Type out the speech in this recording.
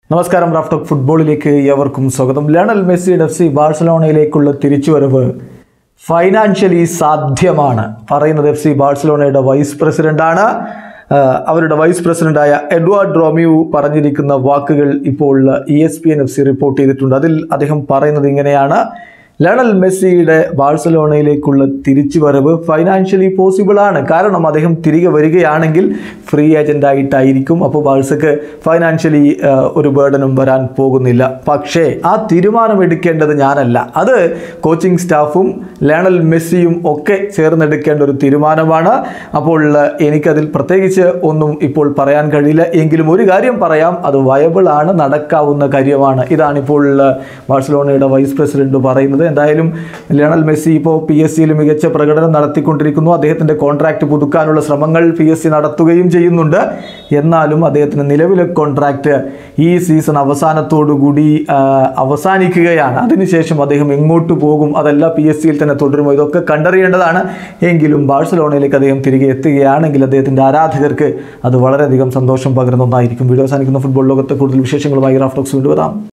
നമസ്കാരം റാഫ്റ്റോക്ക് ഫുട്ബോളിലേക്ക് ഏവർക്കും സ്വാഗതം ലയണൽ മെസ്സിയുടെ എഫ് സി ബാഴ്സലോണയിലേക്കുള്ള തിരിച്ചുവരവ് ഫൈനാൻഷ്യലി സാധ്യമാണ് പറയുന്നത് എഫ് സി ബാഴ്സലോണയുടെ വൈസ് പ്രസിഡന്റാണ് ആ, അവരുടെ വൈസ് പ്രസിഡന്റായ എഡ്വാർഡ് റോമിയു പറഞ്ഞിരിക്കുന്ന വാക്കുകൾ ഇപ്പോൾ E S P N F C report ചെയ്തിട്ടുണ്ട് അതിൽ അദ്ദേഹം പറയുന്നത് ഇങ്ങനെയാണ് ലയണൽ മെസ്സിയുടെ ബാഴ്സലോണയിലേക്കുള്ള തിരിച്ചുവരവ് ഫൈനാൻഷ്യലി പോസിബിൾ ആണ് കാരണം അദ്ദേഹം തിരികെ വരികയാണെങ്കിൽ ഫ്രീ ഏജന്റ് ആയിട്ടായിരിക്കും അപ്പോൾ ബാഴ്സക്ക് ഫൈനാൻഷ്യലി ഒരു ബേർഡനും വരാൻ പോകുന്നില്ല പക്ഷേ ആ തീരുമാനം എടുക്കേണ്ടത് ഞാനല്ല അത് കോച്ചിങ് സ്റ്റാഫും ലയണൽ മെസ്സിയും ഒക്കെ ചേർന്നെടുക്കേണ്ട ഒരു തീരുമാനമാണ് അപ്പോൾ ഏഹ്, എനിക്കതിൽ പ്രത്യേകിച്ച് ഒന്നും ഇപ്പോൾ പറയാൻ കഴിയില്ല എങ്കിലും ഒരു കാര്യം പറയാം അത് വയബിൾ ആണ് നടക്കാവുന്ന കാര്യമാണ് ഇതാണ് ഇപ്പോൾ ഏഹ്, ബാഴ്സലോണയുടെ വൈസ് പ്രസിഡന്റ് പറയുന്നത് എന്തായാലും ലയണൽ മെസ്സി ഇപ്പോൾ പി എസ് സിയിൽ മികച്ച പ്രകടനം നടത്തിക്കൊണ്ടിരിക്കുന്നു അദ്ദേഹത്തിൻ്റെ കോൺട്രാക്റ്റ് പുതുക്കാനുള്ള ശ്രമങ്ങൾ പി എസ് സി നടത്തുകയും ചെയ്യുന്നുണ്ട് എന്നാലും അദ്ദേഹത്തിന് നിലവിലെ കോൺട്രാക്റ്റ് ഈ സീസൺ അവസാനത്തോടുകൂടി ആ, അവസാനിക്കുകയാണ് അതിനുശേഷം അദ്ദേഹം എങ്ങോട്ട് പോകും അതല്ല പി എസ് സിയിൽ തന്നെ തുടരുമോ ഇതൊക്കെ കണ്ടറിയേണ്ടതാണ് എങ്കിലും ബാഴ്സലോണയിലേക്ക് അദ്ദേഹം തിരികെ എത്തുകയാണെങ്കിൽ അദ്ദേഹത്തിൻ്റെ ആരാധകർക്ക് അത് വളരെയധികം സന്തോഷം പകരുന്ന ഒന്നായിരിക്കും വീഡിയോ അവസാനിക്കുന്ന ഫുട്ബോൾ ലോകത്തെ കൂടുതൽ വിശേഷങ്ങളുമായി റാഫ്റ്റോക്സ് കൊണ്ടുവരാം